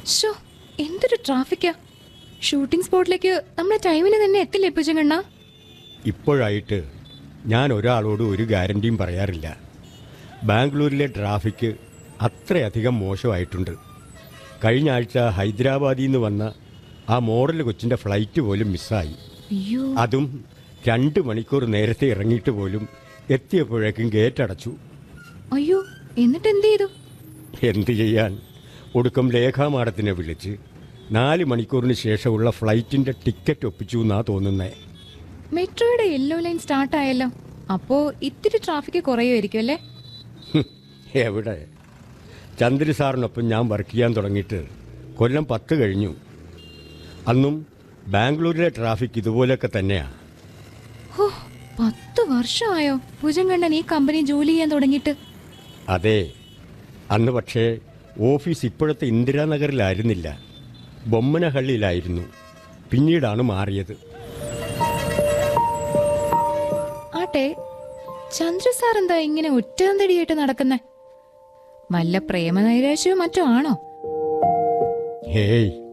show എന്തൊരു ട്രാഫിക്കാ shooting സ്പോട്ടിലേക്ക് നമ്മുടെ ടൈമിന് തന്നെ എത്തില്ലേ പൂജകണ്ണ ഇപ്പോഴായിട്ട് ഞാൻ ഒരാളോട് ഒരു ഗ്യാരണ്ടിയും പറയാറില്ല ബാംഗ്ലൂരിലെ ട്രാഫിക് അത്രയധികം മോശമായിട്ടുണ്ട് കഴിഞ്ഞ ആഴ്ച ഹൈദരാബാദിൽ നിന്ന് വന്ന ആ മോഡൽ കൊച്ചിൻ്റെ ഫ്ലൈറ്റ് പോലും മിസ്സായി അയ്യോ അതും രണ്ട് മണിക്കൂർ നേരത്തെ ഇറങ്ങിയിട്ട് പോലും എത്തിയപ്പോഴേക്കും ഗേറ്റ് അടച്ചു അയ്യോ എന്നിട്ട് എന്ത് ചെയ്തു എന്ത് ചെയ്യാൻ ഒടുക്കം ലേഖാമാടത്തിനെ വിളിച്ച് നാല് മണിക്കൂറിന് ശേഷമുള്ള ഫ്ലൈറ്റിൻ്റെ ടിക്കറ്റ് ഒപ്പിച്ചു എന്നാ തോന്നുന്നേ മെട്രോയുടെ യെല്ലോ ലൈൻ സ്റ്റാർട്ട് ആയല്ലോ അപ്പോ ഇത്തിരി ട്രാഫിക് കുറയുമായിരിക്കും അല്ലേ ഹും, എവിടെ ചന്ദ്ര സാറിനൊപ്പം ഞാൻ വർക്ക് ചെയ്യാൻ തുടങ്ങിയിട്ട് കൊല്ലം പത്ത് കഴിഞ്ഞു അന്നും ബാംഗ്ലൂരിലെ ട്രാഫിക് ഇതുപോലെയൊക്കെ തന്നെയാ ഹോ പത്ത് വർഷമായോ ഭുജങ്കണ്ണൻ ഈ കമ്പനി ജോലി ചെയ്യാൻ തുടങ്ങിയിട്ട് അതെ അന്ന് പക്ഷേ ഓഫീസ് ഇപ്പോഴത്തെ ഇന്ദിരാനഗറിലായിരുന്നില്ല ബൊമ്മനഹള്ളിയിലായിരുന്നു പിന്നീടാണ് മാറിയത് ആട്ടെ ചന്ദ്ര സാർ എന്താ ഇങ്ങനെ ഒറ്റന്തടിയായിട്ട് നടക്കുന്നേ വല്ല പ്രേമനൈരാശ്യവും മറ്റോ ആണോ ഹേയ്